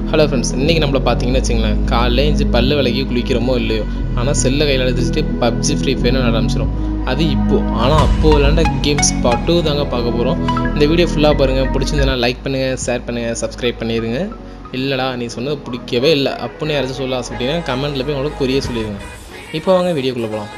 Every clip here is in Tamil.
ஹலோ ஃப்ரெண்ட்ஸ் இன்றைக்கி நம்மள பார்த்தீங்கன்னு வச்சுங்களேன் காலைல எழுந்து பல்லு விலகி குளிக்கிறோமோ இல்லையோ ஆனால் செல்லை கையில் எடுத்துட்டு பப்ஜி ஃப்ரீ ஃபயர்னு ஆரம்பிச்சிடும் அது இப்போது ஆனால் அப்போது விளாண்ட கேம்ஸ் பார்ட் டூ தாங்க பார்க்க போகிறோம் இந்த வீடியோ ஃபுல்லாக பாருங்கள் பிடிச்சிருந்தனா லைக் பண்ணுங்கள் ஷேர் பண்ணுங்கள் சப்ஸ்கிரைப் பண்ணிடுங்க இல்லைடா நீ சொன்னது பிடிக்கவே இல்லை அப்படின்னு யாராச்சும் சொல்ல ஆசைப்பட்டீங்கன்னா கமெண்ட்டில் போய் உங்களுக்கு குறிய சொல்லிடுங்க இப்போ வாங்க வீடியோக்குள்ளே போகலாம்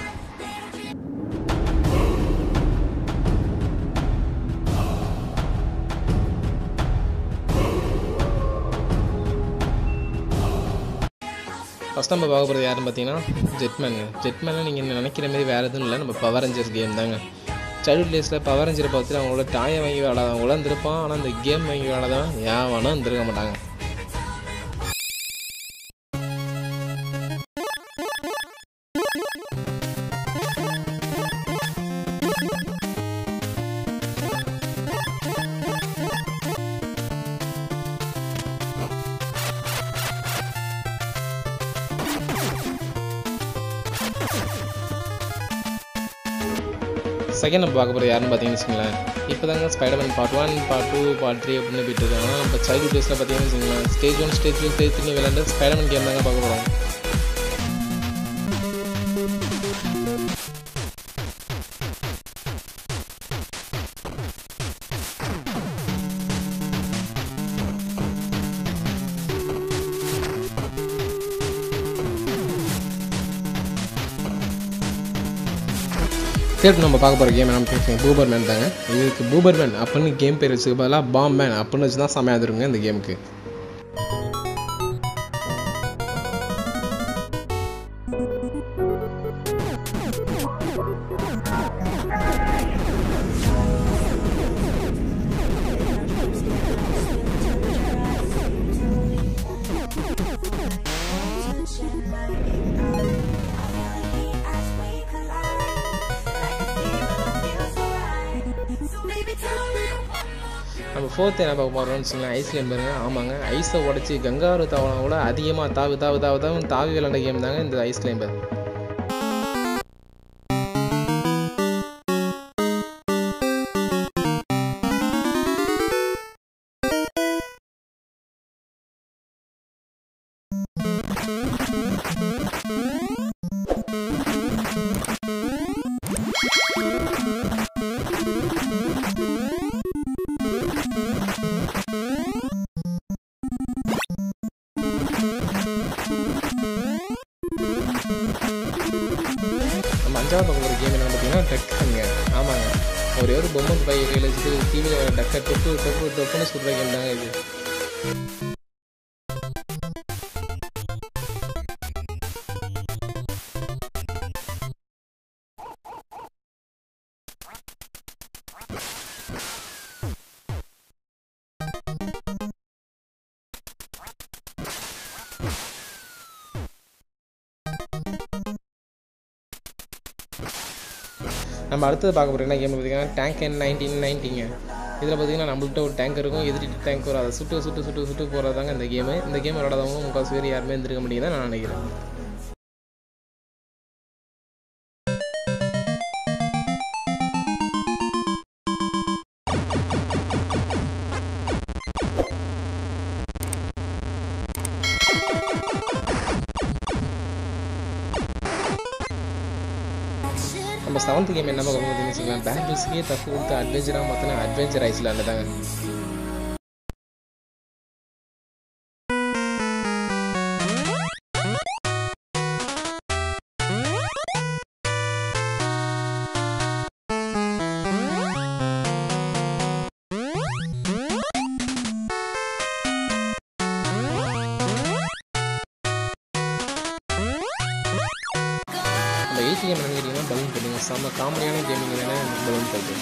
ஃபஸ்ட் நம்ம பார்க்க போகிறது யாருன்னு பார்த்தீங்கன்னா ஜெட்மேனுங்க ஜெட்மேனில் நீங்கள் நினைக்கிற மாதிரி வேறு எதுவும் இல்லை நம்ம பவர் ரேஞ்சர்ஸ் கேம் தாங்க சைல்டு டேஸில் பவர் ரேஞ்சரை பார்த்துட்டு அவங்களோட டாயை வாங்கி விளாடாதவங்கள இருந்திருப்பான் ஆனால் அந்த கேம் வாங்கி விளாடாதான் ஏன் வேணால் இருந்திருக்க மாட்டாங்க செகண்ட் நம்ம பார்க்க போகிறது யாருன்னு பார்த்தீங்கன்னு வச்சுங்களேன் இப்போ தாங்க spiderman part one part two part three அப்படின்னு போயிட்டு இருக்காங்க ஆனால் நம்ம சைல்டு டேஸில் பார்த்தீங்கன்னு வச்சுங்களேன் stage one stage two stage three விளையாண்டு ஸ்பைடர்மேன் கேம் தாங்க பார்க்க போகிறோம் தேர்ட் நம்ம பார்க்க போகிற கேம் என்ன பூபர் மேன் தாங்க இதுக்கு பூபர் மேன் அப்படின்னு கேம் பேர் வச்சுக்க பதிலாக பாம் மேன் அப்படின்னு வச்சு தான் செமையாக இருங்க இந்த கேமுக்கு நம்ம ஃபோர்த் என்ன பார்க்க போகிறோம்னு வச்சுங்களேன் ஐஸ் கேம் பாருங்க ஆமாங்க ஐஸை உடச்சி கங்காரு தாவலாம் கூட அதிகமாக தாவு தாவு தாவு தாவு தாவி விளாண்ட கேம் தாங்க இந்த ஐஸ் கிளைம்பர் நம்ம அஞ்சாவது பக்கம் ஒரு கேம் என்ன பார்த்தீங்கன்னா டக்குங்க ஆமாங்க ஒரே ஒரு பொம்மை பை கையில் வச்சுட்டு டிவியில் டக்கை டொப்பு டொப்பு டொப்புன்னு சுடுற கேம் தாங்க இது நம்ம அடுத்தது பார்க்க போகிற என்ன கேம் பார்த்தீங்கன்னா டேங்க் என் நைன்டீன் நைன்ட்டிங்க இதில் பார்த்தீங்கன்னா நம்மள்கிட்ட ஒரு டேங்க் இருக்கும் எதிரி டேங்க் வரும் அதை சுட்டு சுட்டு சுட்டு சுட்டு போகிறதாங்க இந்த கேமு இந்த கேம் விளாடாதவங்க முக்காசு பேர் யாருமே இருந்திருக்க முடியுது நான் நினைக்கிறேன் நம்ம செவன்த் கேம் என்ன பார்க்க போகுதுன்னு வச்சுக்கலாம் பேங்கிள்ஸ்க்கே தப்பு கொடுத்து அட்வென்ச்சராக மாற்றினா அட்வென்ச்சர் ஐஸில் தாங்க நம்ம எயிட் கேம் என்னன்னு கேட்டிங்கன்னா பலூன் போட்டுங்க செம்ம காமெடியான கேமிங் என்னன்னா பலூன் போட்டு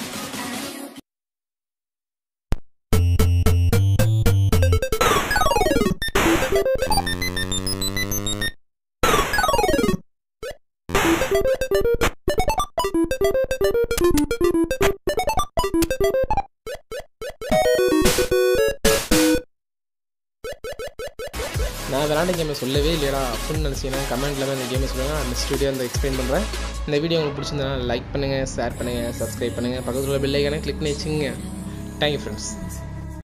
நான் விளாண்ட கேமை சொல்லவே இல்லையடா அப்படின்னு நினச்சிங்கன்னா கமெண்ட்டில் இந்த கேமை சொல்லுங்கள் அந்த ஸ்டுடியோ அந்த எக்ஸ்பிளைன் பண்ணுறேன் இந்த வீடியோ உங்களுக்கு பிடிச்சிருந்தா லைக் பண்ணுங்கள் ஷேர் பண்ணுங்கள் சப்ஸ்கிரைப் பண்ணுங்கள் பக்கத்தில் உள்ள பெல்லைக்கான கிளிக் பண்ணி வச்சுங்க தேங்க்யூ ஃப்ரெண்ட்ஸ்